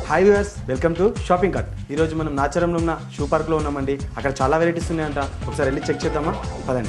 Hi viewers welcome to shopping cart ఈరోజు మనం నాచారంలో ఉన్న షూ పార్క్లో ఉన్నామండి అక్కడ చాలా వెరైటీస్ ఉన్నాయంట ఒకసారి వెళ్ళి చెక్ చేద్దామా పదండి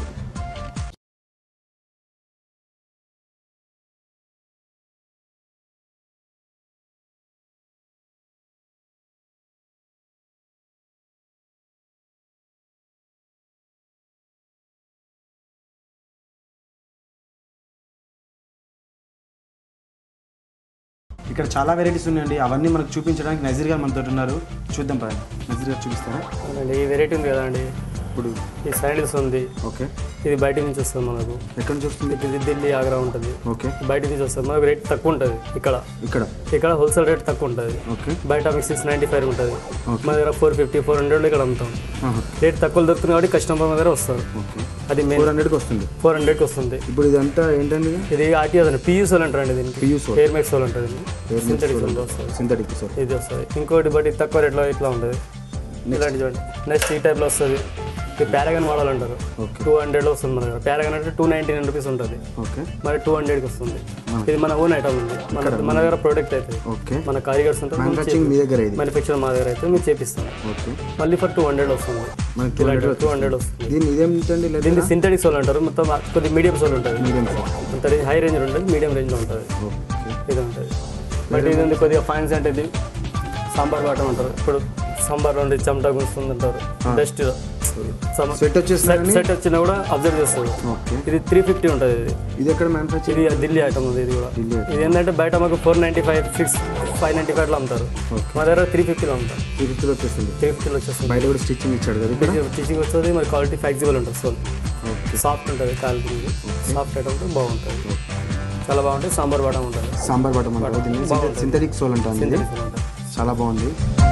ఇక్కడ చాలా వెరైటీస్ ఉన్నాయండి అవన్నీ మనకు చూపించడానికి నజీర్ గారు మనతో ఉన్నారు చూద్దాం పదండి నజీర్ గారు చూపిస్తారా అవునండి ఈ వెరైటీ ఉంది కదండి ఇప్పుడు ఈ శాండిల్స్ ఉంది ఓకే ఇది బయట నుంచి వస్తుంది మనకు ఎక్కడి నుంచి వస్తుంది ఇది ఢిల్లీ ఆగ్రా ఉంటుంది ఓకే బయట నుంచి వస్తుంది మనకు రేట్ తక్కువ ఉంటుంది ఇక్కడ ఇక్కడ ఇక్కడ హోల్సేల్ రేట్ తక్కువ ఉంటుంది ఓకే బయట మీకు సిక్స్ నైంటీ ఫైవ్ ఉంటుంది Okay. మన దగ్గర ఫోర్ ఫిఫ్టీ ఫోర్ హండ్రెడ్ ఇక్కడ అమ్ముతాం ఆహా. రేట్ తక్కువ దొరుకుతుంది కాబట్టి కస్టమర్ దగ్గర వస్తారు ఓకే అది మెయిన్ ఫోర్ హండ్రెడ్కి వస్తుంది ఫోర్ హండ్రెడ్కి వస్తుంది ఇప్పుడు ఇదంతా ఏంటండి ఇది? ఇది ఆర్టీఎస్ అండి పియూ సోల్ అంటారండి దీనికి PU sole. Air make sole ఉంటుంది సింథటిక్ సోల్ వస్తుంది సింథటిక్ సార్ ఇది వస్తుంది ఇంకోటి బట్ ఇది తక్కువ రేట్లో ఇట్లా ఉంటుంది ఇలాంటి చూడండి నెక్స్ట్ ఈ టైప్లో వస్తుంది ఇది ప్యారగన్ మోడల్ అంటారు ఓకే టూ హండ్రెడ్లో వస్తుంది మన దగ్గర ప్యారగన్ అంటే టూ నైంటీ నైన్ రూపీస్ ఉంటుంది ఓకే మరి టూ హండ్రెడ్కి వస్తుంది ఇది మన ఓన్ ఐటమ్ ఉంది మన మన దగ్గర ప్రోడక్ట్ అవుతుంది ఓకే మన కారిగర్స్ ఉంటారు మ్యానుఫ్యాక్చరింగ్ మీ దగ్గర ఇది మ్యానుఫ్యాక్చర్ మా దగ్గర అయితే మీరు చేపిస్తాం ఓకే మళ్ళీ ఫర్ టూ హండ్రెడ్ వస్తుంది మనకి టూ హండ్రెడ్ టూ హండ్రెడ్ వస్తుంది దీన్ని ఇదేమిటండి లేదా దీన్ని సింథటిక్ సోల్ అంటారు మొత్తం కొద్ది మీడియం సోల్ ఉంటుంది మీడియం సార్ అంత హై రేంజ్ ఉంటుంది మీడియం రేంజ్లో ఉంటుంది ఓకే ఇది ఉంటుంది బట్ ఇది ఉంది కొద్దిగా ఫైన్స్ అంటే ఇది సాంబార్ వాటర్ అంటారు ఇప్పుడు సాంబార్ నుండి చెమటా గుంస్తుంది అంటారు డస్ట్ సెట్ వచ్చేస్తుంది సెట్ వచ్చినా కూడా అబ్జర్వ్ చేస్తుంది ఓకే ఇది త్రీ ఫిఫ్టీ ఉంటుంది ఇది ఇది ఎక్కడ మ్యానుఫ్యాక్చరింగ్ ఇది ఢిల్లీ ఐటమ్ ఉంది ఇది కూడా ఢిల్లీ ఇది ఏంటంటే బయట మాకు four ninety five six five ninety ఫైవ్లో అమ్ముతారు ఓకే మా దగ్గర త్రీ ఫిఫ్టీలో అమ్ముతారు త్రీ ఫిఫ్టీలో వచ్చేస్తుంది త్రీ ఫిఫ్టీలో వచ్చేస్తుంది బయట కూడా స్టిచ్చింగ్ ఇచ్చాడు కదా ఇక్కడ టీచింగ్ వస్తుంది మరి క్వాలిటీ ఫ్లెక్సిబుల్ ఉంటుంది సోల్ ఓకే సాఫ్ట్ ఉంటుంది క్వాలిటీ సాఫ్ట్ ఐటమ్ ఉంటే బాగుంటుంది చాలా బాగుంటుంది సాంబార్ బాటం ఉంటుంది సాంబార్ బటం అంటారు దీన్ని సింథటిక్ సోల్ అంటారు ఇది ఉంటుంది చాలా బాగుంది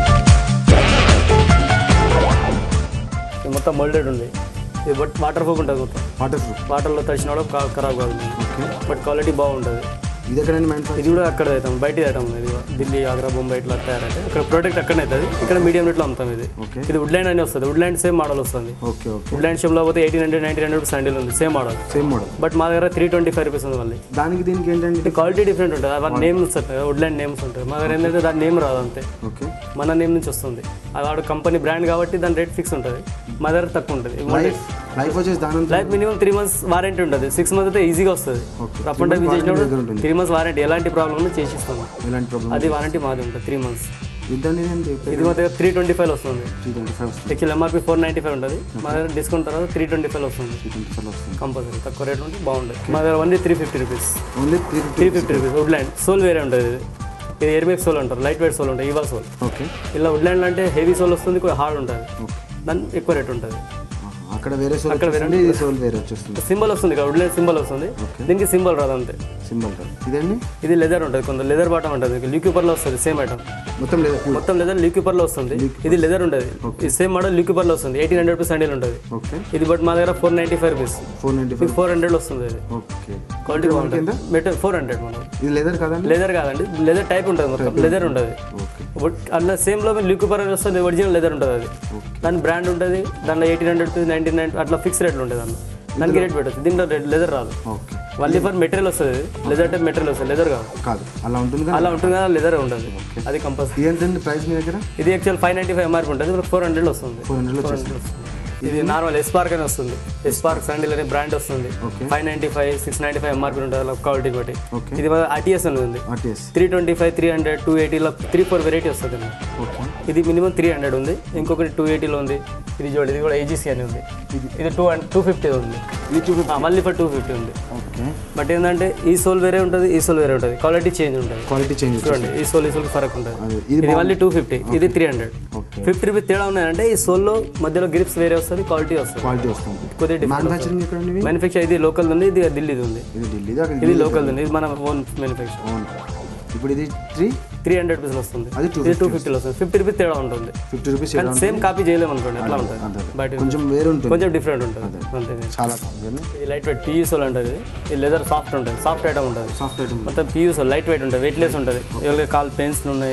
ఇది మొత్తం మోల్డెడ్ ఉంది ఇది బట్ వాటర్ ప్రూఫ్ ఉంటుంది మొత్తం వాటర్ ప్రూఫ్ వాటర్లో తడిచిన కూడా కా- ఖరాబ్ కాదు ఓకే బట్ క్వాలిటీ బాగుంటుంది ఇది ఎక్కడండి మ్యానుఫ్యాక్చర్ ఇది కూడా అక్కడ అవుతాం బయట అవుతాం ఇది కూడా. ఢిల్లీ ఆగ్రా బొంబాయి ఇట్లా తయారైతే ఇక్కడ ప్రోడక్ట్ అక్కడనే అవుతుంది ఇక్కడ మీడియం రేట్లో అమ్ముతాం ఇది ఓకే ఇది వుడ్లైన్ అని వస్తుంది వుడ్లైన్ సేమ్ మోడల్ వస్తుంది ఓకే ఓకే వుడ్లైన్ షేప్లో పోతే eighteen hundred nineteen hundred sandal ఉంది same model same model but మా దగ్గర త్రీ ట్వంటీ ఫైవ్ రూపీస్ ఉంది మళ్ళీ దానికి దీనికి ఏంటండి ఇది క్వాలిటీ డిఫరెంట్ ఉంటుంది వాటి నేమ్స్ ఉంటాయి వుడ్లైన్ నేమ్స్ ఉంటాయి మా దగ్గర ఏంటంటే దాని నేమ్ రాదు అంతే ఓకే మన నేమ్ నుంచి వస్తుంది అది వాడు కంపెనీ బ్రాండ్ కాబట్టి దాని రేట్ ఫిక్స్ ఉంటుంది మా దగ్గర తక్కువ ఉంటుంది లైఫ్ లైఫ్ వచ్చేసి దాని అంతా life minimum three months warranty ఉంటుంది సిక్స్ మంత్స్ అయితే ఈజీగా వస్తుంది ఓకే రఫ్ అండ్ టఫ్ దగ్గర చేసినప్పుడు ఉంటుంది త్రీ మంత్స్ వారంటీ ఎలాంటి ప్రాబ్లమ్ ఉన్నా చేసిస్తాము ఎలాంటి ప్రాబ్లమ్ అది వారంటీ మాది ఉంటుంది త్రీ మంత్స్ ఇద్దండి ఏంటి ఇది మా దగ్గర త్రీ ట్వంటీ ఫైవ్ వస్తుంది త్రీ ట్వంటీ ఫైవ్ వస్తుంది actual MRP four ninety five ఉంటుంది మా దగ్గర డిస్కౌంట్ తర్వాత త్రీ ట్వంటీ ఫైవ్ వస్తుంది త్రీ ట్వంటీ ఫైవ్ వస్తుంది కంపల్సరీ తక్కువ రేట్ ఉంటే బాగుంటుంది మా దగ్గర only three fifty rupees only three fifty three fifty rupees Woodland sole వేరే ఉంటుంది ఇది ఇది ఎయిర్మేక్ సోల్ అంటారు లైట్ వెయిట్ సోల్ ఉంటుంది ఇవా సోల్ ఓకే ఇలా వుడ్లాండ్ అంటే హెవీ సోల్ వస్తుంది కొంచెం హార్డ్ ఉంటుంది ఓకే దాని ఎక్కువ రేట్ ఉంటుంది అక్కడ వేరే సోల్ అక్కడ వేరే వచ్చేస్తుంది ఇది సోల్ వేరే వచ్చేస్తుంది సింబల్ వస్తుంది ఇక్కడ వుడ్లాండ్ సింబల్ వస్తుంది దీనికి సింబల్ రాదు అంతే సింబల్ ఇదండి ఇది లెదర్ ఉంటుంది కొంత లెదర్ బాటం ఉంటుంది ల్యూక్యూపర్లో వస్తుంది సేమ్ ఐటమ్ మొత్తం లేదా మొత్తం లెదర్ ల్యూక్యూపర్లో వస్తుంది ఇది లెదర్ ఉంటుంది ఈ సేమ్ మోడల్ ల్యూక్యూపర్లో వస్తుంది ఎయిటీన్ హండ్రెడ్ రూపీస్ హ్యాండిల్ ఉంటుంది ఓకే ఇది బట్ మా దగ్గర four ninety five rupees four ninety five four hundred వస్తుంది ఇది ఓకే క్వాలిటీ బాగుంటుంది మెటీరియల్ ఫోర్ హండ్రెడ్ మనం ఇది లెదర్ కదండి లెదర్ కాదండి లెదర్ టైప్ ఉంటుంది మొత్తం లెదర్ ఉంటుంది ఓకే బట్ అందులో సేమ్లో మీరు ల్యూక్యూపర్ వస్తుంది ఒరిజినల్ లెదర్ ఉంటుంది అది ఓకే దాని బ్రాండ్ ఉంటుంది దాంట్లో ఎయిటీన్ హండ్రెడ్ నైన్టీన్ నైన్ అట్లా ఫిక్స్ రేట్లు ఉంటుంది దాంట్లో దానికి రేట్ పెట్టచ్చు దీంట్లో లెదర్ రాదు ఓకే మళ్ళీ ఫర్ మెటీరియల్ వస్తుంది లెదర్ టైప్ మెటీరియల్ వస్తుంది లెదర్ కాదు కాదు అలా ఉంటుంది కదా అలా ఉంటుంది కదా లెదర్ ఉంటుంది అది కంపల్సరీ ఇది ఎంతండి ప్రైస్ మీ దగ్గర ఇది actual five ninety five MRP ఉంటుంది మనకు ఫోర్ హండ్రెడ్ వస్తుంది ఫోర్ హండ్రెడ్లో వచ్చేస్తుంది ఇది నార్మల్ ఎస్పార్క్ అని వస్తుంది ఎస్పార్క్ శాండిల్ అనే బ్రాండ్ వస్తుంది okay five ninety five six ninety five MRP ఉంటుంది క్వాలిటీ బట్టి ఓకే ఇది ఆర్టీఎస్ అని ఉంది RTS three twenty five three hundred two ఎయిటీలో త్రీ ఫోర్ వెరైటీ వస్తుంది అన్నమాట. ఓకే ఇది మినిమం త్రీ హండ్రెడ్ ఉంది ఇంకొకటి టూ ఎయిటీలో ఉంది ఇది చూడండి ఇది కూడా ఏజీసీ అని ఉంది ఇది టూ టూ ఫిఫ్టీ ఉంది ఇది టూ ఆ, మళ్ళీ ఫర్ టూ ఫిఫ్టీ ఉంది ఓకే బట్ ఏంటంటే ఈ సోల్ వేరే ఉంటుంది ఈ సోల్ వేరే ఉంటుంది క్వాలిటీ చేంజ్ ఉంటుంది క్వాలిటీ చేంజ్ చూడండి ఈ సోల్ ఈ సోల్ ఫరక్ ఉంటుంది అదే ఇది ఇది మళ్ళీ టూ ఫిఫ్టీ ఇది three hundred okay fifty rupees తేడా ఉన్నాయంటే ఈ సోల్లో మధ్యలో గ్రిప్స్ వేరే వస్తుంది క్వాలిటీ వస్తుంది క్వాలిటీ వస్తుంది కొద్దిగా different మ్యానుఫ్యాక్చరింగ్ ఎక్కడ అండి ఇవి? మ్యానుఫ్యాక్చర్ ఇది లోకల్ ఉంది ఇది ఢిల్లీది ఉంది ఇది ఢిల్లీ అక్కడ ఇది లోకల్ ఉంది ఇది మన ఓన్ మ్యానుఫ్యాక్చర్ అవును ఇప్పుడు ఇది త్రీ త్రీ హండ్రెడ్ రూపీస్ వస్తుంది అది టూ ఇది టూ ఫిఫ్టీలో వస్తుంది ఫిఫ్టీ రూపీస్ తేడా ఉంటుంది ఫిఫ్టీ రూపీస్ కానీ సేమ్ కాపీ చేయలేము అనుకోండి ఎట్లా ఉంటుంది అంతే బయట కొంచెం వేరు ఉంటుంది కొంచెం డిఫరెంట్ ఉంటుంది అంతే చాలా బాగుంది ఇది లైట్ వెయిట్ పీయూసోల్ ఉంటుంది ఇది లెదర్ సాఫ్ట్ ఉంటుంది సాఫ్ట్ ఐటమ్ ఉంటుంది సాఫ్ట్ ఐటమ్ మొత్తం పీయూసోల్ లైట్ వెయిట్ ఉంటుంది వెయిట్లెస్ ఉంటుంది ఎవరికి కాల్ పెన్స్ ఉన్నాయి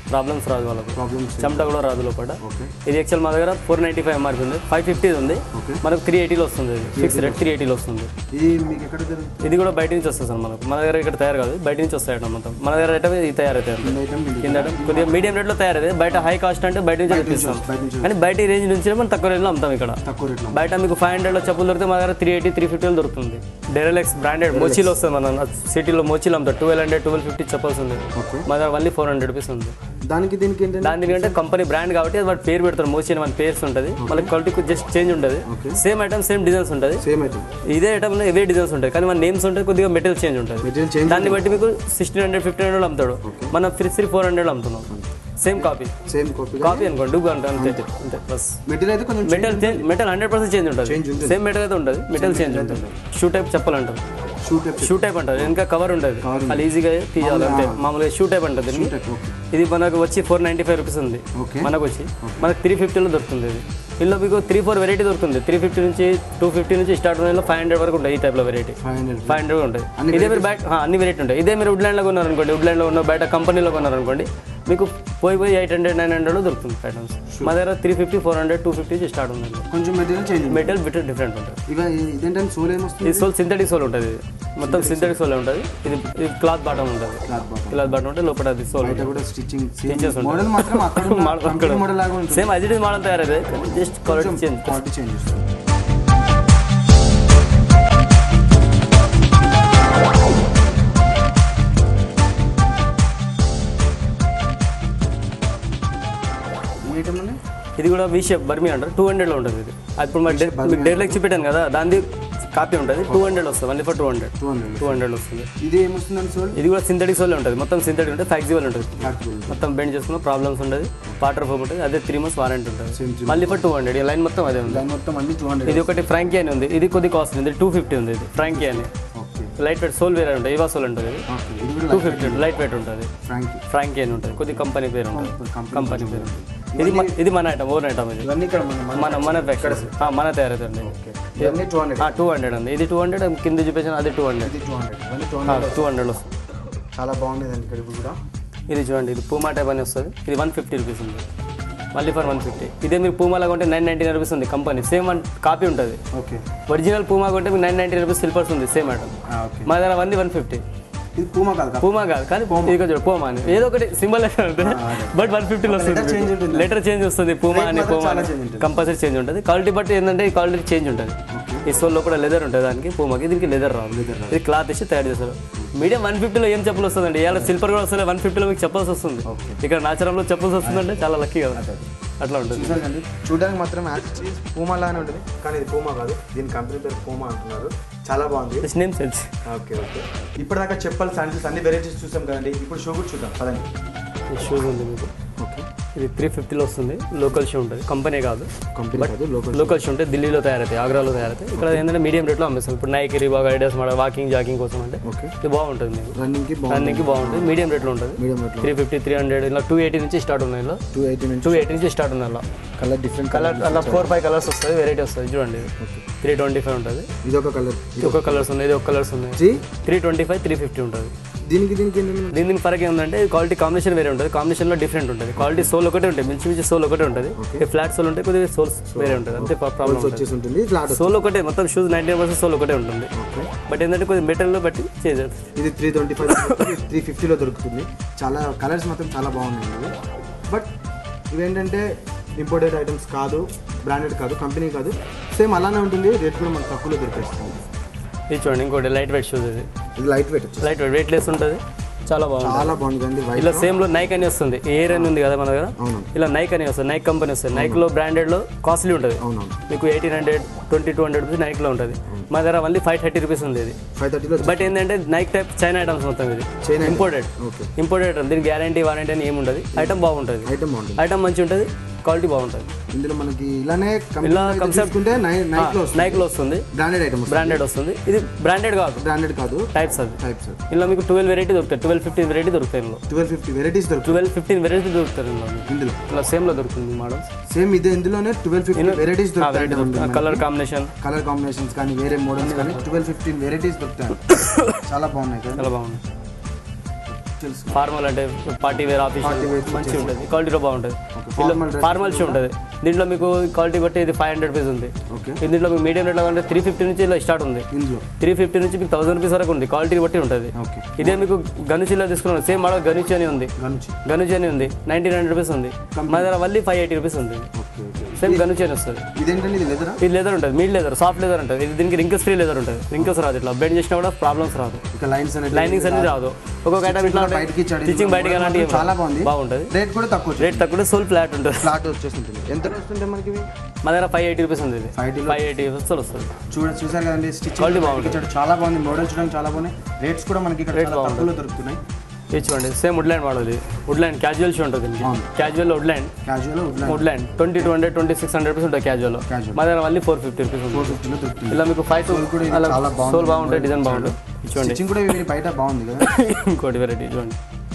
ప్రాబ్లమ్స్ రాదు వాళ్ళకు ప్రాబ్లమ్స్ చెమట కూడా రాదు లోపల ఓకే ఇది యాక్చువల్ మా దగ్గర ఫోర్ నైంటీ ఫైవ్ ఎంఆర్పీ ఉంది ఫైవ్ ఫిఫ్టీ ఉంది ఓకే మనకు త్రీ ఎయిటీలో వస్తుంది ఫిక్స్ రేట్ త్రీ ఎయిటీలో వస్తుంది ఇది మీకు ఎక్కడ దొరుకుతుంది ఇది కూడా బయట నుంచి వస్తుంది సార్ మనకు మన దగ్గర ఇక్కడ తయారు కాదు బయట నుంచి వస్తాయి ఐటమ్ మొత్తం మన దగ్గర ఐటమ్ ఇది తయారైతే ఐటమ్ మీకు కింద item కొద్దిగా మీడియం రేట్లో తయారైతే బయట హై కాస్ట్ అంటే బయట నుంచి తెప్పిస్తాం బయట నుంచి కానీ బయట రేంజ్ నుంచి మనం తక్కువ రేట్లో అమ్ముతాం ఇక్కడ తక్కువ రేట్లో బయట మీకు ఫైవ్ హండ్రెడ్లో చెప్పులు దొరికితే మా దగ్గర త్రీ ఎయిటీ త్రీ ఫిఫ్టీలో దొరుకుతుంది డెరలెక్స్ బ్రాండెడ్ మోచీలో వస్తుంది మన సిటీలో మోచీలో అమ్ముతాం twelve hundred twelve fifty chappals ఉంది ఓకే మా దగ్గర ఓన్లీ ఫోర్ హండ్రెడ్ రూపీస్ ఉంది దానికి దీనికి ఏంటంటే దాని దీనికంటే కంపెనీ బ్రాండ్ కాబట్టి అది వాటి పేరు పెడతారు మోచీ అని మన పేర్స్ ఉంటుంది మళ్ళీ క్వాలిటీ జస్ట్ చేంజ్ ఉంటుంది okay same item same designs ఉంటుంది సేమ్ ఐటమ్ ఇదే ఐటమ్లో ఇవే డిజైన్స్ ఉంటాయి కానీ మన నేమ్స్ ఉంటాయి కొద్దిగా మెటీరియల్ చేంజ్ ఉంటుంది మెటీరియల్ చేంజ్ దాన్ని బట్టి మీకు సిక్స్టీన్ హండ్రెడ్ ఫిఫ్టీన్ హండ్రెడ్ అమ్ముతాడు మనం ఫ్రీ త్రీ ఫోర్ హండ్రెడ్ అమ్ముతున్నాం same copy same copy copy అనుకోండి డూబ్ అంటే అంతే అంతే బస్ మెటీరియల్ అయితే కొంచెం metal change metal hundred percent change ఉంటుంది Change ఉంటుంది. సేమ్ మెటల్ అయితే ఉంటుంది మెటల్ చేంజ్ ఉంటుంది షూ టైప్ చెప్పాలంటారు షూ టైప్ షూ టైప్ అంటారు ఇంకా కవర్ ఉంటుంది అది ఈజీగా తీయాలి అంతే మామూలుగా షూ టైప్ అంటుంది దీనికి టైప్ ఓకే ఇది మనకు వచ్చి ఫోర్ నైంటీ ఫైవ్ రూపీస్ ఉంది ఓకే మనకు వచ్చి మనకు త్రీ ఫిఫ్టీలో దొరుకుతుంది ఇది ఇందులో మీకు త్రీ ఫోర్ వెరైటీ దొరుకుతుంది త్రీ ఫిఫ్టీ నుంచి టూ ఫిఫ్టీ నుంచి స్టార్ట్ ఉన్న ఫైవ్ హండ్రెడ్ వరకు ఉంటాయి ఈ టైప్లో variety five hundred five hundred ఉంటుంది ఇదే మీరు బయట ఆ, అన్ని వెరైటీ ఉంటాయి ఇదే మీరు వుడ్లాండ్లో కొన్నారనుకోండి వుడ్లాండ్లో ఉన్న బయట కంపెనీలో కొన్నారనుకోండి మీకు పోయి పోయి ఎయిట్ హండ్రెడ్ నైన్ హండ్రెడ్లో దొరుకుతుంది ఐటమ్స్ మా దగ్గర three fifty four hundred two fifty start ఉంది కొంచెం మెటీరియల్ చేంజ్ ఉంది మెటీరియల్ బిట్ డిఫరెంట్ ఉంటుంది ఇక ఇదేంటంటే సోల్ ఏమొస్తుంది ఇది సోల్ సింథటిక్ సోల్ ఉంటుంది ఇది మొత్తం సింథటిక్ సోల్ ఉంటుంది ఇది ఇది క్లాత్ బాటమ్ ఉంటుంది క్లాత్ బాటమ్ క్లాత్ బాటమ్ ఉంటే లోపల అది సోల్ బయట కూడా స్టిచ్చింగ్ Stitches ఉంటాయి. మోడల్ మాత్రం అక్కడ కంపెనీ మోడల్ లాగా ఉంటుంది సేమ్ అజిట్ మోడల్ తయారైతే just quality change quality change చేస్తుంది ఈ ఐటమ్ అండి ఇది కూడా వీ షేప్ బర్మీ అంటారు టూ హండ్రెడ్లో ఉంటుంది ఇది ఇప్పుడు మరి మీకు డేర్ లెక్చి పెట్టాను కదా దాన్ని కాపీ ఉంటుంది టూ హండ్రెడ్ వస్తుంది one for two hundred two hundred two hundred వస్తుంది ఇది ఏమొస్తుందండి సోల్ ఇది కూడా సింథటిక్ సోల్ ఉంటుంది మొత్తం సింథటిక్ ఉంటుంది ఫ్యాక్సిబుల్ ఉంటుంది ఫ్యాక్టరీ మొత్తం బెండ్ చేసుకున్న ప్రాబ్లమ్స్ ఉండదు వాటర్ ఫోమ్ ఉంటుంది అదే త్రీ మంత్స్ వారంటీ ఉంటుంది Same మళ్ళీ ఫర్ టూ హండ్రెడ్ ఈ లైన్ మొత్తం అదే ఉంది దాని మొత్తం అన్ని టూ హండ్రెడ్ ఇది ఒకటి ఫ్రాంకీ అని ఉంది ఇది కొద్ది కాస్ట్ ఉంది టూ ఫిఫ్టీ ఉంది ఇది ఫ్రాంకీ అని ఓకే లైట్ వెయిట్ సోల్ వేరే ఉంటుంది ఇవా సోల్ ఉంటుంది ఇది ఓకే ఇది కూడా టూ ఫిఫ్టీ లైట్ వెయిట్ ఉంటుంది ఫ్రాంకీ ఫ్రాంకీ అని ఉంటుంది కొద్ది కంపెనీ పేరు ఉంటుంది కంపెనీ కంపెనీ పేరు ఉంటుంది ఇది మన- ఇది మన ఐటమ్ ఓన్ ఐటమ్ ఇది ఇవన్నీ ఇక్కడ మన మన మన ఫ్యాక్టరీ మన తయారైతుంది ఓకే ఇవన్నీ టూ హండ్రెడ్ టూ హండ్రెడ్ ఉంది ఇది టూ హండ్రెడ్ కింద చూపించిన అది టూ హండ్రెడ్ ఇది టూ హండ్రెడ్ ఇవన్నీ టూ హండ్రెడ్ టూ హండ్రెడ్ వస్తుంది చాలా బాగుండేదండి ఇక్కడ ఇప్పుడు కూడా ఇది చూడండి ఇది పూమా టైప్ అని వస్తుంది ఇది వన్ ఫిఫ్టీ రూపీస్ ఉంది మళ్ళీ ఫర్ వన్ ఫిఫ్టీ ఇదే మీరు పూమాలో కొంటే నైన్ నైంటీ నైన్ రూపీస్ ఉంది కంపెనీ సేమ్ వన్ కాపీ ఉంటుంది ఓకే ఒరిజినల్ పూమా కొంటే మీకు నైన్ నైంటీ రూపీస్ స్లిప్పర్స్ ఉంది సేమ్ ఐటమ్ ఓకే మా దగ్గర వంది వన్ ఫిఫ్టీ ఇది పూమా కాదు కదా పూమా కాదు కానీ ఇది కొంచెం పూమా అని ఏదో ఒకటి సింబల్ ఉంటుంది బట్ వన్ ఫిఫ్టీలో letter change వస్తుంది ఉంటుంది. లెటర్ చేంజ్ వస్తుంది పూమా అని మాత్రం పూమా చాలా అని change ఉంటుంది. కంపల్సరీ చేంజ్ ఉంటుంది క్వాలిటీ బట్టి ఏంటంటే ఈ క్వాలిటీ చేంజ్ ఉంటుంది ఈ సోల్లో కూడా లెదర్ ఉంటుంది దానికి పూమాకి దీనికి లెదర్ రాదు ఇది క్లాత్ ఇచ్చి తయారు చేస్తారు మీడియం వన్ ఫిఫ్టీలో ఏం చెప్పులు వస్తుందండి ఇవాళ సిల్పర్ కూడా వస్తుంది వన్ ఫిఫ్టీలో మీకు చెప్పాల్సి వస్తుంది ఇక్కడ నాచరంలో చెప్పాల్సి వస్తుందంటే చాలా లక్కీ కదా అట్లా ఉంటుంది చూసారండి చూడడానికి మాత్రం యాక్చువల్లీ పూమా లానే ఉంటుంది కానీ ఇది పూమా కాదు దీని కంపెనీ పేరు పూమా అంటున్నారు చాలా బాగుంది just name sense okay okay ఇప్పటిదాకా చెప్పాలి శాండిల్స్ అన్ని వెరైటీస్ చూసాం కదండి ఇప్పుడు షూ కూడా చూద్దాం పదండి ఈ షూస్ ఉంది మీకు ఓకే ఇది త్రీ ఫిఫ్టీలో వస్తుంది లోకల్ షూ ఉంటుంది కంపెనీ కాదు కంపెనీ కాదు లోకల్ లోకల్ షూ ఉంటే ఢిల్లీలో తయారవుతాయి ఆగ్రాలో తయారవుతాయి ఇక్కడ ఏంటంటే మీడియం రేట్లో అమ్మేస్తాం ఇప్పుడు నైక్ రీబాగ్ ఐడియాస్ మన వాకింగ్ జాకింగ్ కోసం అంటే ఓకే ఇది బాగుంటుంది మీకు రన్నింగ్కి బాగుంది రన్నింగ్కి బాగుంటుంది మీడియం రేట్లో ఉంటుంది మీడియం రేట్లో త్రీ ఫిఫ్టీ త్రీ హండ్రెడ్ ఇలా టూ ఎయిటీ నుంచి స్టార్ట్ ఉన్నాయి ఇలా టూ ఎయిటీ నుంచి టూ ఎయిటీ నుంచి స్టార్ట్ ఉన్నాయి అలా కలర్ డిఫరెంట్ కలర్ కలర్ అలా ఫోర్ ఫైవ్ కలర్స్ వస్తుంది వెరైటీ వస్తుంది చూడండి త్రీ ట్వంటీ ఫైవ్ ఉంటుంది ఇది ఒక కలర్ ఇది ఒక కలర్స్ ఉన్నాయి ఇది ఒక కలర్స్ ఉన్నాయి three three twenty five three fifty ఉంటుంది దీనికి దీనికి ఏంటంటే దీని దీని ఫరక్ ఏంటంటే క్వాలిటీ కాంబినేషన్ వేరే ఉంటుంది కాంబినేషన్లో డిఫరెంట్ ఉంటుంది క్వాలిటీ సోల్ ఒకటే ఉంటుంది మించి మించి సోల్ ఒకటే ఉంటుంది ఈ ఫ్లాట్ సోల్ ఉంటే కొద్దిగా సోల్స్ వేరే ఉంటుంది అంతే ప్రాబ్లం ఉంటుంది వచ్చేసి ఉంటుంది ఫ్లాట్ సోల్ ఒకటే మొత్తం షూస్ నైన్టీ పర్సెంట్ సోల్ ఒకటే ఉంటుంది ఓకే బట్ ఏంటంటే కొద్దిగా మెటీరియల్ బట్టి చేంజ్ ఇది త్రీ ట్వంటీ ఫైవ్ త్రీ ఫిఫ్టీలో దొరుకుతుంది చాలా కలర్స్ మాత్రం చాలా బాగున్నాయి ఇవి బట్ ఇవేంటంటే ఇంపోర్టెడ్ ఐటమ్స్ కాదు బ్రాండెడ్ కాదు కంపెనీ కాదు సేమ్ అలానే ఉంటుంది రేట్ కూడా మనకు తక్కువలో దొరికేస్తుంది ఇది చూడండి ఇంకోటి లైట్ వెయిట్ షూస్ ఇది ఇది లైట్ వెయిట్ వచ్చేసి లైట్ వెయిట్ వెయిట్ లెస్ ఉంటుంది చాలా బాగుంటుంది చాలా బాగుంది అండి వైట్ ఇలా సేమ్ లో నైక్ అని వస్తుంది ఎయిర్ అని ఉంది కదా మన దగ్గర అవును ఇలా నైక్ అని వస్తుంది నైక్ కంపెనీ వస్తుంది నైక్ లో బ్రాండెడ్ లో కాస్ట్లీ ఉంటుంది అవునవును మీకు eighteen hundred twenty two hundred rupees Nike లో ఉంటుంది మా దగ్గర ఓన్లీ ఫైవ్ థర్టీ రూపీస్ ఉంది ఇది ఫైవ్ థర్టీలో బట్ ఏంటంటే నైక్ టైప్ చైనా ఐటమ్స్ మొత్తం ఇది చైనా ఇంపోర్టెడ్ ఓకే ఇంపోర్టెడ్ దీనికి గ్యారంటీ వారంటీ అని ఏమి ఉండదు ఐటమ్ బాగుంటుంది ఐటమ్ బాగుంటుంది ఐటమ్ మంచిగా ఉంటుంది క్వాలిటీ బాగుంటుంది ఇందులో మనకి ఇలానే ఇలా కంపెనీ concept- చూసుకుంటే నైట్ లో నైక్ లో వస్తుంది బ్రాండెడ్ ఐటమ్ బ్రాండెడ్ వస్తుంది ఇది బ్రాండెడ్ కాదు బ్రాండెడ్ కాదు టైప్స్ అది టైప్స్ ఇలా మీకు ట్వెల్వ్ వెరైటీ దొరుకుతాయి ట్వెల్వ్ ఫిఫ్టీన్ వెరైటీ దొరుకుతాయి ఇందులో ట్వెల్వ్ ఫిఫ్టీ వెరైటీస్ దొరుకుతాయి ట్వెల్వ్ ఫిఫ్టీన్ వెరైటీ దొరుకుతాయి ఇందులో మీకు. ఇందులో ఇలా సేమ్లో దొరుకుతుంది మోడల్స్ సేమ్ ఇదే ఇందులోనే ట్వెల్వ్ ఫిఫ్టీ వెరైటీస్ దొరుకుతాయి కలర్ కాంబినేషన్ కలర్ కాంబినేషన్స్ కానీ వేరే మోడల్స్ కానీ ట్వెల్వ్ ఫిఫ్టీన్ వెరైటీస్ దొరుకుతాయి చాలా బాగున్నాయి కదా చాలా బాగుంది తెలుసు ఫార్మల్ అంటే పార్టీ వేర్ ఆఫీస్ మంచిగా ఉంటుంది క్వాలిటీలో బాగుంటుంది formal dress ఫార్మల్ షూ ఉంటుంది దీంట్లో మీకు క్వాలిటీ బట్టి ఇది ఫైవ్ హండ్రెడ్ రూపీస్ ఉంది ఓకే ఇది దీంట్లో మీకు మీడియం రేట్లో అంటే త్రీ ఫిఫ్టీ నుంచి ఇలా స్టార్ట్ ఉంది ఇందులో త్రీ ఫిఫ్టీ నుంచి మీకు థౌసండ్ రూపీస్ వరకు ఉంది క్వాలిటీ బట్టి ఉంటుంది ఓకే ఇదే మీకు గనుచిలో తీసుకున్నాను సేమ్ మోడల్ గనుచి అని ఉంది గనుచి గనుచి అని ఉంది నైన్టీన్ హండ్రెడ్ రూపీస్ ఉంది మన దగ్గర మళ్ళీ ఫైవ్ ఎయిటీ రూపీస్ ఉంది ఓకే ఓకే సేమ్ గనుచి అని వస్తుంది ఇదేంటండి ఇది లెదరా ఇది లెదర్ ఉంటుంది మీడ్ లెదర్ సాఫ్ట్ లెదర్ ఉంటుంది ఇది దీనికి రింకల్స్ ఫ్రీ లెదర్ ఉంటుంది రింకల్స్ రాదు ఇట్లా బెండ్ చేసినా కూడా ప్రాబ్లమ్స్ రాదు ఇక లైన్స్ అనేది లైనింగ్స్ అనేది రాదు ఒక్కొక్క ఐటమ్ ఇట్లా ఉంటాయి. బయటకి ఇచ్చాడు స్టిచ్చింగ్ బయటకి అలాంటివి ఏం చాలా రాదు. బాగుంది బాగుంటుంది రేట్ కూడా తక్కువ రేట్ తక్కువ సోల్ ఫ్లాట్ ఉంటుంది ఫ్లాట్ వచ్చేస్తుంటుంది ఎంత వస్తుంటే మనకి ఇవి మా దగ్గర ఫైవ్ ఎయిటీ రూపీస్ ఉంది ఇది ఫైవ్ టీలో ఫైవ్ ఎయిటీ వస్తుంది వస్తుంది చూడ చూసారు కదండి స్టిచ్ Quality బాగుంటుంది. ఇచ్చాడు చాలా బాగుంది మోడల్ చూడడానికి చాలా బాగున్నాయి రేట్స్ కూడా మనకి ఇక్కడ చాలా తక్కువలో దొరుకుతున్నాయి ఇది చూడండి సేమ్ వుడ్లాండ్ మోడల్ ఇది వుడ్లాండ్ క్యాజువల్ షూ ఉంటుంది దీనికి అవును. Casual Woodland casual Woodland twenty two hundred twenty six hundred rupees ఉంటుంది క్యాజువల్ Casual. మా దగ్గర మళ్ళీ ఫోర్ ఫిఫ్టీ రూపీస్ ఉంది ఫోర్ ఫిఫ్టీలో దొరుకుతుంది ఇలా మీకు ఫైవ్ టూ Sole కూడా ఇది అలా చాలా బాగుంది. సోల్ బాగుంటుంది డిజైన్ బాగుంటుంది ఇది చూడండి స్టిచ్చింగ్ కూడా ఇవి బయట బాగుంది కదా ఇంకోటి వెరైటీ చూడండి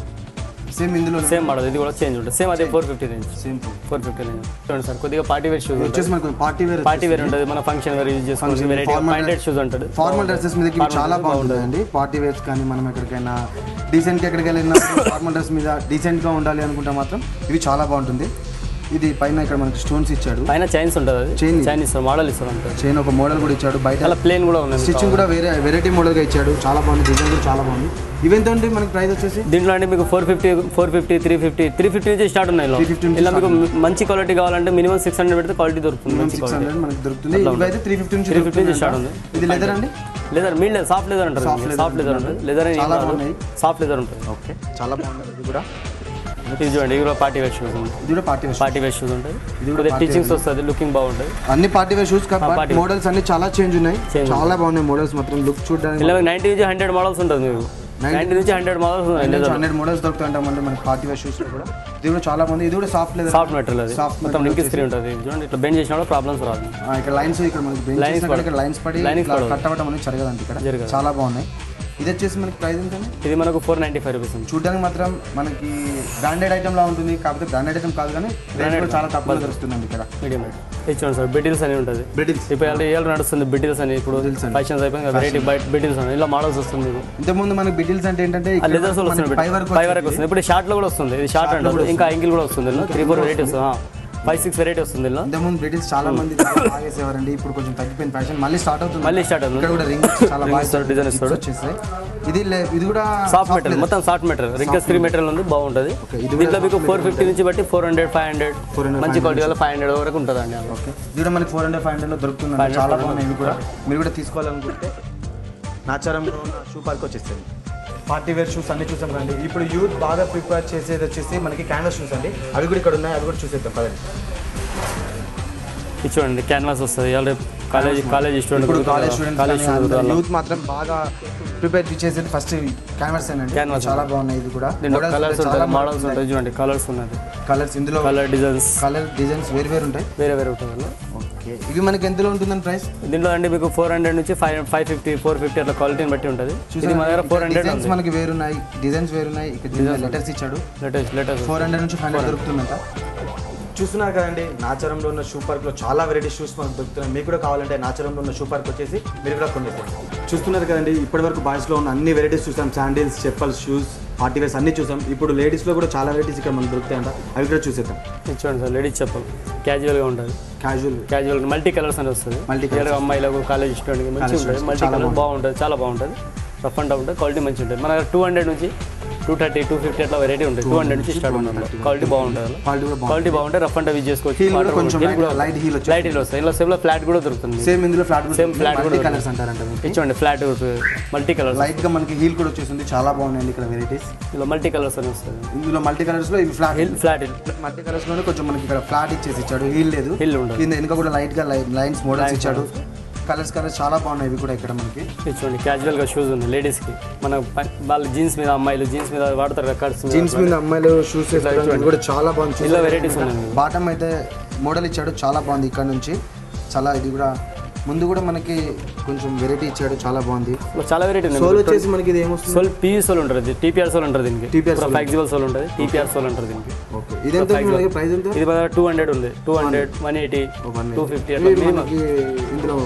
సేమ్ ఇందులో సేమ్ మోడల్ ఇది కూడా చేంజ్ ఉంటుంది సేమ్ అదే four fifty range same four fifty range చూడండి సార్ కొద్దిగా పార్టీ వేర్ షూస్ వచ్చేసి మనకు పార్టీ వేర్ పార్టీ వేర్ ఉంటుంది మన ఫంక్షన్ వేర్ యూజ్ చేసుకోవచ్చు వెరైటీ formal పాయింటెడ్ షూస్ ఉంటుంది ఫార్మల్ డ్రెస్సెస్ మీదకి ఇవి చాలా బాగుంటుందండి పార్టీ వేర్స్ కానీ మనం ఎక్కడికైనా డీసెంట్గా ఎక్కడికి వెళ్ళినా ఫార్మల్ డ్రెస్ మీద డీసెంట్గా ఉండాలి అనుకుంటే మాత్రం ఇవి చాలా బాగుంటుంది ఇది పైన ఇక్కడ మనకి స్టోన్స్ ఇచ్చాడు పైన చైన్స్ ఉంటుంది అది Chain. చైన్ ఇస్తారు మోడల్ ఇస్తారు అంతే చైన్ ఒక మోడల్ కూడా ఇచ్చాడు బయట అలా ప్లేన్ కూడా ఉంది స్టిచ్చింగ్ కూడా వేరే వెరైటీ మోడల్గా ఇచ్చాడు చాలా బాగుంది డిజైన్ కూడా చాలా బాగుంది ఇవెంత ఉంది మనకి ప్రైస్ వచ్చేసి దీంట్లో అంటే మీకు four fifty four fifty three fifty three fifty నుంచి స్టార్ట్ ఉన్నాయి ఇలా. 350 నుంచి ఇలా మీకు మంచి క్వాలిటీ కావాలంటే మినిమం సిక్స్ హండ్రెడ్ పెడితే క్వాలిటీ దొరుకుతుంది మంచి సిక్స్ క్వాలిటీ హండ్రెడ్ మనకి దొరుకుతుంది ఇవి అయితే త్రీ ఫిఫ్టీ నుంచి 350 నుంచి దొరుకుతుంది start అంట. ఉంది. ఇది లెదర్ అండి లెదర్ మీడ్ లేదు సాఫ్ట్ లెదర్ అంటారు సాఫ్ట్ లెదర్ ఉంటుంది లెదర్ అని చాలా బాగున్నాయి. సాఫ్ట్ లెదర్ ఉంటుంది ఓకే చాలా బాగుంది ఇది కూడా ఇది చూడండి ఇది కూడా పార్టీ వేర్ షూస్ ఉంది ఇది కూడా party wear party wear shoes ఉంటుంది ఇది కూడా కొద్దిగా టీచింగ్స్ వస్తుంది లుకింగ్ బాగుంటుంది అన్ని party wear shoes party models అన్ని చాలా చేంజ్ ఉన్నాయి Change చాలా బాగున్నాయి మోడల్స్ మాత్రం లుక్ చూడడానికి ఇలా నైన్టీ నుంచి హండ్రెడ్ మోడల్స్ ఉంటుంది మీకు నైన్టీ నుంచి హండ్రెడ్ మోడల్స్ ఉన్నాయి లెదర్ హండ్రెడ్ మోడల్స్ దొరుకుతాయి మళ్ళీ మనకి పార్టీ వేర్ షూస్ కూడా ఇది కూడా చాలా బాగుంది ఇది కూడా సాఫ్ట్ లెదర్ సాఫ్ట్ మెటీరియల్ అది Soft మొత్తం లింక్ స్క్రీన్ ఉంటుంది చూడండి ఇట్లా బెండ్ చేసినా కూడా ప్రాబ్లమ్స్ రాదు ఇక్కడ లైన్స్ ఇక్కడ మనకి bench Lines చేసినా కూడా ఇక్కడ లైన్స్ పడి Lines ఇట్లా పడవు. కట్ అవ్వడం అనేది జరగదండి ఇక్కడ జరగదు. చాలా బాగున్నాయి ఇది వచ్చేసి మనకి ప్రైస్ ఎంతండి ఇది మనకు ఫోర్ నైంటీ ఫైవ్ రూపీస్ ఉంది చూడడానికి మాత్రం మనకి బ్రాండెడ్ ఐటమ్ లా ఉంటుంది కాకపోతే బ్రాండెడ్ ఐటమ్ కాదు కానీ రేట్ కూడా చాలా తక్కువ దొరుకుతుందండి ఇక్కడ మీడియం రేట్ ఇది చూడండి సార్ బిడిల్స్ అని ఉంటుంది బ్రిటిల్స్ ఇప్పుడు అంటే ఏళ్ళు నడుస్తుంది బిడిల్స్ అని ఇప్పుడు ఫ్యాషన్స్ అయిపోయింది వెరైటీ బయట బిడిల్స్ అని ఇలా మోడల్స్ వస్తుంది మీకు ఇంతకుముందు మనకి బిటిల్స్ అంటే ఏంటంటే ఆ ఇక్కడ లెదర్స్ మనకి వస్తుంది పై వరకు పై వరకు వస్తుంది ఇప్పుడు షార్ట్ లో కూడా వస్తుంది ఇది షార్ట్ అంటారు ఇంకా యాంగిల్ కూడా వస్తుంది త్రీ ఫోర్ వెరైటీ వస్తుంది ఫైవ్ సిక్స్ వెరైటీ వస్తుంది ఇలా ఇంతకుముందు బ్రిటిల్స్ చాలా మంది బాగేసేవారండి ఇప్పుడు కొంచెం తగ్గిపోయిన ఫ్యాషన్ మళ్ళీ స్టార్ట్ అవుతుంది మళ్ళీ స్టార్ట్ అవుతుంది ఇక్కడ కూడా రింగ్ చాలా బాగా ఇస్తాడు, design ఇస్తాడు. వచ్చేసాయి ఇది లే- ఇది కూడా సాఫ్ట్ మెటీరియల్ మొత్తం soft material wrinkles free material ఉంది బాగుంటుంది ఇది దీంట్లో మీకు ఫోర్ ఫిఫ్టీ నుంచి బట్టి ఫోర్ హండ్రెడ్ ఫైవ్ హండ్రెడ్ 400, మంచి క్వాలిటీ వల్ల ఫైవ్ హండ్రెడ్ వరకు ఉంటుంది అండి ఓకే ఇది కూడా మనకి ఫోర్ హండ్రెడ్ ఫైవ్ హండ్రెడ్లో దొరుకుతుంది చాలా బాగున్నాయి ఇవి కూడా మీరు కూడా తీసుకోవాలనుకుంటే నాచారంలో ఉన్న షూ పార్క్ వచ్చేస్తుంది పార్టీ వేర్ షూస్ అన్ని చూసాం కండి ఇప్పుడు యూత్ బాగా ప్రిపేర్ చేసేది వచ్చేసి మనకి క్యాన్వాస్ షూస్ అండి అవి కూడా ఇక్కడ ఉన్నాయి అవి కూడా చూసేద్దాం పదండి ఇది చూడండి క్యాన్వాస్ వస్తుంది ఇవాళ కాలేజ్ కాలేజ్ స్టూడెంట్ ఇప్పుడు college students college student youth మాత్రం బాగా ప్రిపేర్ చేసేది ఫస్ట్ క్యాన్వాస్ అండి Canvas. చాలా బాగున్నాయి ఇది కూడా దీంట్లో కలర్స్ ఉంటాయి మోడల్స్ ఉంటాయి చూడండి కలర్స్ ఉన్నది కలర్స్ ఇందులో కలర్ డిజైన్స్ కలర్ డిజైన్స్ వేరు వేరు ఉంటాయి వేరే వేరే ఉంటుంది అందులో. ఓకే ఇవి మనకి ఎంతలో ఉంటుందండి ప్రైస్ దీంట్లో అండి మీకు ఫోర్ హండ్రెడ్ నుంచి five five fifty four fifty అట్లా క్వాలిటీని బట్టి ఉంటుంది ఇది మా దగ్గర ఫోర్ హండ్రెడ్ డిజైన్స్ మనకి వేరున్నాయి డిజైన్స్ వేరున్నాయి ఇక్కడ లెటర్స్ ఇచ్చాడు లేటెస్ట్ లేటెస్ట్ ఫోర్ హండ్రెడ్ నుంచి ఫైవ్ హండ్రెడ్ దొరుకుతుందంట చూస్తున్నారు కదండి నాచరంలో ఉన్న షూ పార్క్లో చాలా వెరైటీ షూస్ మనకు దొరుకుతున్నాయి మీకు కూడా కావాలంటే నాచరంలో ఉన్న షూ పార్క్ వచ్చేసి మీరు కూడా కొనేసేయండి చూస్తున్నారు కదండి ఇప్పటివరకు బాయ్స్లో ఉన్న అన్ని వెరైటీస్ చూసాం sandals chappals shoes party wears అన్ని చూసాం ఇప్పుడు లేడీస్లో కూడా చాలా వెరైటీస్ ఇక్కడ మనకు దొరుకుతాయంట అవి కూడా చూసేద్దాం ఇది చూడండి సార్ లేడీస్ చెప్పలు క్యాజువల్గా ఉంటుంది క్యాజువల్ క్యాజువల్ మల్టీ కలర్స్ అని వస్తుంది Multi Clear గా అమ్మాయిలకు కాలేజ్ స్టూడెంట్కి మంచిగా ఉంటుంది మల్టీ కలర్ బాగుంటుంది చాలా బాగుంటుంది రఫ్ అండ్ ఉంటుంది క్వాలిటీ మంచిగా ఉంటుంది మన టూ హండ్రెడ్ నుంచి టూ థర్టీ టూ ఫిఫ్టీ అట్లా వెరైటీ ఉంటుంది టూ హండ్రెడ్ నుంచి స్టార్ట్ ఉంటుంది క్వాలిటీ బాగుంటుంది క్వాలిటీ కూడా క్వాలిటీ బాగుంటే రఫ్ అండ్ యూజ్ చేసుకోవచ్చు హీల్ కూడా కొంచెం లైట్ హీల్ వచ్చి లైట్ ఇల్లు వస్తాయి ఇలా సేమ్లో ఫ్లాట్ కూడా దొరుకుతుంది సేమ్ ఇందులో ఫ్లాట్ Same flat కూడా కలర్స్ అంటారంట మీకు ఇచ్చండి ఫ్లాట్ మల్టీ కలర్స్ లైట్ గా మనకి హీల్ కూడా వచ్చేసింది చాలా బాగున్నాయండి ఇక్కడ వెరైటీస్ ఇలా మల్టీ కలర్స్ అని వస్తుంది ఇందులో మల్టీ కలర్స్ లో ఇవి flat heel flat multi colours లోనే కొంచెం మనకి ఇక్కడ ఫ్లాట్ ఇచ్చేసి ఇచ్చాడు హీల్ లేదు హిల్ ఉండదు కింద వెనుక కూడా లైట్ గా లైన్స్ మోడల్స్ ఇచ్చాడు కలర్స్ కలర్స్ చాలా బాగున్నాయి ఇవి కూడా ఇక్కడ మనకి చూడండి క్యాజువల్ గా షూస్ ఉన్నాయి లేడీస్ కి మన ప- వాళ్ళు జీన్స్ మీద అమ్మాయిలు జీన్స్ మీద వాడతారు కదా కట్స్ జీన్స్ మీద అమ్మాయిలు షూస్ వేసుకోవడానికి కూడా చాలా బాగుంది ఇలా వెరైటీస్ ఉన్నాయి బాటమ్ అయితే మోడల్ ఇచ్చాడు చాలా బాగుంది ఇక్కడ నుంచి చాలా ఇది కూడా ముందు కూడా మనకి కొంచెం వెరైటీ ఇచ్చాడు చాలా బాగుంది ఇలా చాలా వెరైటీ సోల్ ఉన్నాయి వచ్చేసి మనకి ఇది ఏమొస్తుంది సోల్ పీవీ సోల్ ఉంటుంది టీపీఆర్ సోల్ ఉంటుంది దీనికి TPR sole. ఫ్లెక్సిబుల్ సోల్ ఉంటుంది టీపీఆర్ సోల్ ఉంటుంది దీనికి ఓకే ఇదెంత ప్రైస్ ఎంత ఇది మన టూ హండ్రెడ్ ఉంది two hundred one eighty one two fifty అట్లా ఇవి మినిమం మనకి ఇందులో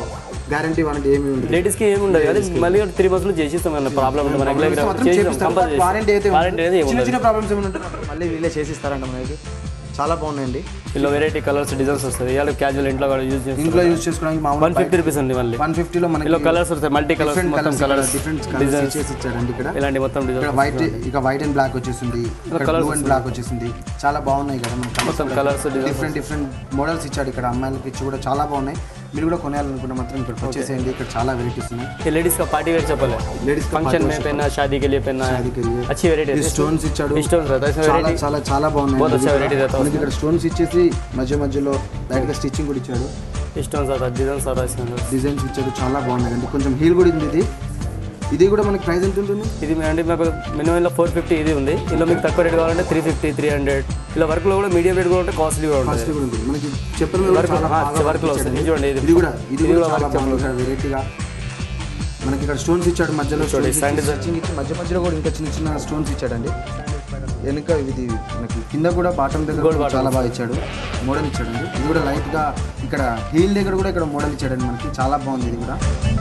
గ్యారంటీ వారంటీ ఏమి ఉండదు లేడీస్కి ఏమి ఉండదు అది మళ్ళీ త్రీ మంత్స్లో చేసిస్తాం అన్న ప్రాబ్లం ఉంటుంది మనకి Problems మాత్రం చేస్తాం చేపిస్తారు. కంపల్సరీ వారంటీ అయితే వారంటీ అనేది చిన్న ఉండదు చిన్న ప్రాబ్లమ్స్ ఏమైనా ఉంటే మళ్ళీ వీళ్ళే చేసిస్తారంట మనకి చాలా బాగున్నాయండి ఇలా వెరైటీ కలర్స్ డిజైన్స్ వస్తుంది ఇవాళ క్యాజువల్ ఇంట్లో కూడా యూజ్ చేస్తాం ఇంట్లో యూజ్ చేసుకోవడానికి వన్ మామూలు ఫిఫ్టీ రూపీస్ ఉంది మళ్ళీ వన్ ఫిఫ్టీలో మనకి ఇలా కలర్స్ వస్తాయి మల్టీ కలర్స్ డిఫరెంట్ మొత్తం కలర్స్ కలర్స్ డిఫరెంట్ కలర్స్ ఇచ్చేసి ఇచ్చాడండి ఇక్కడ ఇలాంటి మొత్తం ఇక్కడ డిజైన్ వైట్ ఇక వైట్ అండ్ బ్లాక్ వచ్చేసింది ఇక్కడ colours బ్లూ అండ్ బ్లాక్ వచ్చేసింది చాలా బాగున్నాయి కదా మనకి మొత్తం colours design different different models ఇచ్చాడు ఇక్కడ అమ్మాయిలకి ఇచ్చి కూడా చాలా బాగున్నాయి మీరు కూడా కొనేయాలనుకుంటే మాత్రం ఇక్కడ వచ్చేసేయండి ఇక్కడ చాలా వెరైటీస్ ఉన్నాయి ये लेडीज का पार्टी वेयर चप्पल है Ladies का फंक्शन party में पहनना शादी के लिए पहनना है शादी के लिए। अच्छी वेराइटी है స్టోన్స్ ఇచ్చాడు स्टोन्स रहता है इसमें చాలా वेराइटी చాలా చాలా बहुत బాగున్నాయి अच्छा वेराइटी रहता है మనకి ఇక్కడ స్టోన్స్ ఇచ్చేసి మధ్య మధ్యలో లైట్ గా స్టిచ్చింగ్ కూడా ఇచ్చాడు स्टोन्स आता है डिजाइन आता है इसमें अंदर। డిజైన్స్ ఇచ్చాడు చాలా బాగున్నాయి అండి కొంచెం హీల్ కూడా ఉంది ఇది ఇది కూడా మనకి ప్రైస్ ఎంత ఉంటుంది ఇది మీ- అంటే మాకు మినిమం ఇలా ఫోర్ ఫిఫ్టీ ఇది ఉంది ఇలా మీకు తక్కువ రేట్ కావాలంటే త్రీ ఫిఫ్టీ త్రీ హండ్రెడ్ ఇలా వర్క్లో కూడా మీడియం రేట్ కూడా ఉంటే కాస్ట్లీ కూడా ఉంటుంది కాస్ట్ కూడా ఉంది మనకి చెప్పిన మీద కూడా Work- చాలా ఆ, బాగా work లో ఇచ్చాడు. వస్తుంది. చూడండి ఇది. ఇది కూడా ఇది ఇది కూడా కూడా చాలా work బాగుంది ఇక్కడ వెరైటీగా మనకి ఇక్కడ స్టోన్స్ ఇచ్చాడు మధ్యలో చూడండి, stones sand ఇచ్చి, design. stitching ఇచ్చి మధ్య మధ్యలో కూడా ఇంకా చిన్న చిన్న స్టోన్స్ ఇచ్చాడండి వెనుక ఇది మనకి కింద కూడా బాటం దగ్గర Gold కూడా bottom. చాలా బాగా ఇచ్చాడు మోడల్ ఇచ్చాడండి ఇది కూడా లైట్ గా ఇక్కడ హీల్ దగ్గర కూడా ఇక్కడ మోడల్ ఇచ్చాడండి మనకి చాలా బాగుంది ఇది కూడా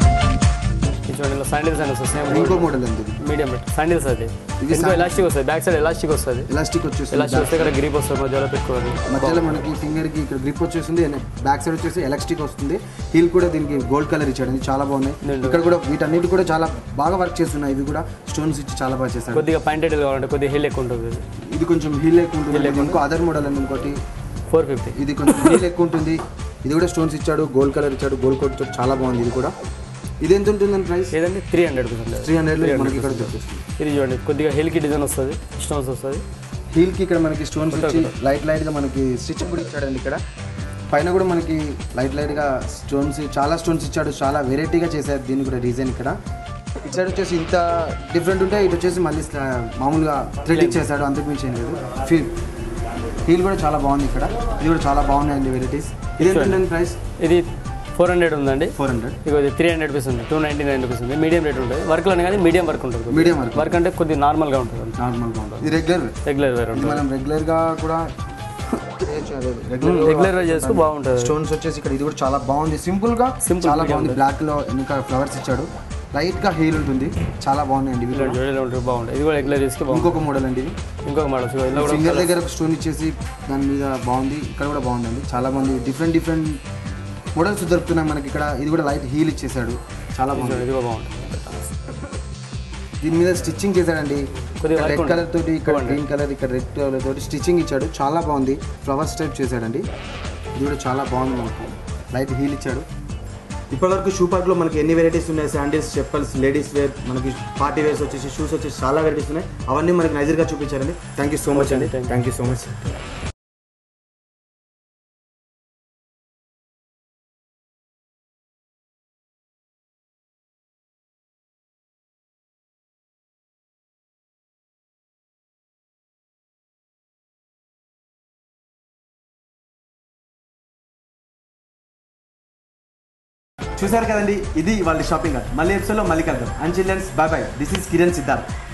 ఇది చూడండి ఇలా శాండిల్స్ అని వస్తుంది సేమ్ ఇంకో మోడల్ అండి ఇది మీడియం రేట్ శాండిల్స్ అది ఇది ఇంకో ఎలాస్టిక్ వస్తుంది బ్యాక్ సైడ్ ఎలాస్టిక్ వస్తుంది ఎలాస్టిక్ వచ్చేసి ఎలాస్టిక్ వస్తే ఇక్కడ గ్రీప్ వస్తుంది మధ్యలో పెట్టుకోవాలి మధ్యలో మనకి ఫింగర్ కి ఇక్కడ గ్రిప్ వచ్చేసింది బ్యాక్ సైడ్ వచ్చేసి ఎలాస్టిక్ వస్తుంది హీల్ కూడా దీనికి గోల్డ్ కలర్ ఇచ్చాడు ఇది చాలా బాగున్నాయి నిండు. ఇక్కడ కూడా వీటన్నిటి కూడా చాలా బాగా వర్క్ చేస్తున్నాయి ఇవి కూడా స్టోన్స్ ఇచ్చి చాలా బాగా చేశాడు కొద్దిగా పాయింటెడ్ కావాలంటే కొద్దిగా హీల్ ఎక్కువ ఉంటుంది ఇది కొంచెం హీల్ ఎక్కువ ఉంటుంది ఇది ఇంకో అదర్ మోడల్ అండి ఇంకోటి ఫోర్ ఫిఫ్టీ ఇది కొంచెం హీల్ ఎక్కువ ఉంటుంది ఇది కూడా స్టోన్స్ ఇచ్చాడు గోల్డ్ కలర్ ఇచ్చాడు గోల్డ్ కోట్ చాలా బాగుంది ఇది కూడా ఇది ఎంత ఉంటుందండి ప్రైస్ ఏదంటే three hundred rupees three hundred మనకి ఇక్కడ దొరుకుతుంది ఇది చూడండి కొద్దిగా హెల్కి డిజైన్ వస్తుంది స్టోన్స్ వస్తుంది హీల్ కి ఇక్కడ మనకి స్టోన్స్ ఇచ్చి లైట్ లైట్ గా మనకి స్టిచ్ కూడా ఇచ్చాడండి ఇక్కడ పైన కూడా మనకి లైట్ లైట్ గా స్టోన్స్ చాలా స్టోన్స్ ఇచ్చాడు చాలా వెరైటీగా చేశారు దీన్ని కూడా డిజైన్ ఇక్కడ ఇటు సైడ్ వచ్చేసి ఇంత డిఫరెంట్ ఉంటే ఇటు వచ్చేసి మళ్ళీ స్లా- మామూలుగా థ్రెడ్ ఇచ్చేసాడు అంతకు మించి ఏం లేదు ఫీల్ హీల్ కూడా చాలా బాగుంది ఇక్కడ ఇది కూడా చాలా బాగున్నాయండి వెరైటీస్ ఇది ఏంటంటే ప్రైస్ ఇది ఫోర్ హండ్రెడ్ ఉందండి ఫోర్ హండ్రెడ్ ఇక ఇది త్రీ హండ్రెడ్ రూపీస్ ఉంది టూ నైంటీ నైన్ రూపీస్ ఉంది మీడియం రేట్ ఉంటుంది వర్క్లో కానీ మీడియం వర్క్ ఉంటుంది మీడియం వర్క్ వర్క్ అంటే కొద్దిగా నార్మల్గా ఉంటుంది నార్మల్గా ఉంటుంది ఇది రెగ్యులర్ రెగ్యులర్ వేర్ ఇది ఉంటుంది మనం రెగ్యులర్గా కూడా రెగ్యులర్ రెగ్యులర్ వేర్ చేసుకో బాగుంటుంది స్టోన్స్ వచ్చేసి ఇక్కడ ఇది కూడా చాలా బాగుంది సింపుల్ గా Simple చాలా medium బాగుంది బ్లాక్ లో వెనుక ఫ్లవర్స్ ఇచ్చాడు లైట్ గా హీల్ ఉంటుంది చాలా బాగున్నాయండి ఇవి కూడా. జోడీలో ఉంటుంది బాగుంటుంది ఇది కూడా రెగ్యులర్ వేసుకు బాగుంటుంది ఇంకొక మోడల్ అండి ఇది ఇంకొక మోడల్ ఇలా కూడా ఫింగర్ దగ్గర స్టోన్ ఇచ్చేసి దాని మీద బాగుంది ఇక్కడ కూడా బాగుందండి చాలా బాగుంది డిఫరెంట్ డిఫరెంట్ మోడల్స్ దొరుకుతున్నాయి మనకి ఇక్కడ ఇది కూడా లైట్ హీల్ ఇచ్చేసాడు చాలా బాగుంది ఇది కూడా బాగుంటుంది దీని మీద స్టిచ్చింగ్ చేశాడండి కొద్దిగా work రెడ్ ఉంది. కలర్ తోటి ఇక్కడ గ్రీన్ కలర్ ఇక్కడ రెడ్ కలర్ తోటి స్టిచ్చింగ్ ఇచ్చాడు చాలా బాగుంది ఫ్లవర్స్ టైప్ చేశాడండి ఇది కూడా చాలా బాగుంది మనకి లైట్ హీల్ ఇచ్చాడు ఇప్పటివరకు షూ పార్క్లో మనకి ఎన్ని వెరైటీస్ ఉన్నాయి శాండిల్స్ చెప్పల్స్ లేడీస్ వేర్ మనకి పార్టీ వేర్స్ వచ్చేసి షూస్ వచ్చేసి చాలా వెరైటీస్ ఉన్నాయి అవన్నీ మనకి నైజర్గా చూపించారండి థ్యాంక్ యూ సో మచ్ అండి థ్యాంక్ యూ సో మచ్ చూసారు కదండి ఇది వాళ్ళ షాపింగ్ మళ్ళీ ఎపిసోడ్లో మళ్ళీ కలుద్దాం and children's bye bye this is Kiran Siddharth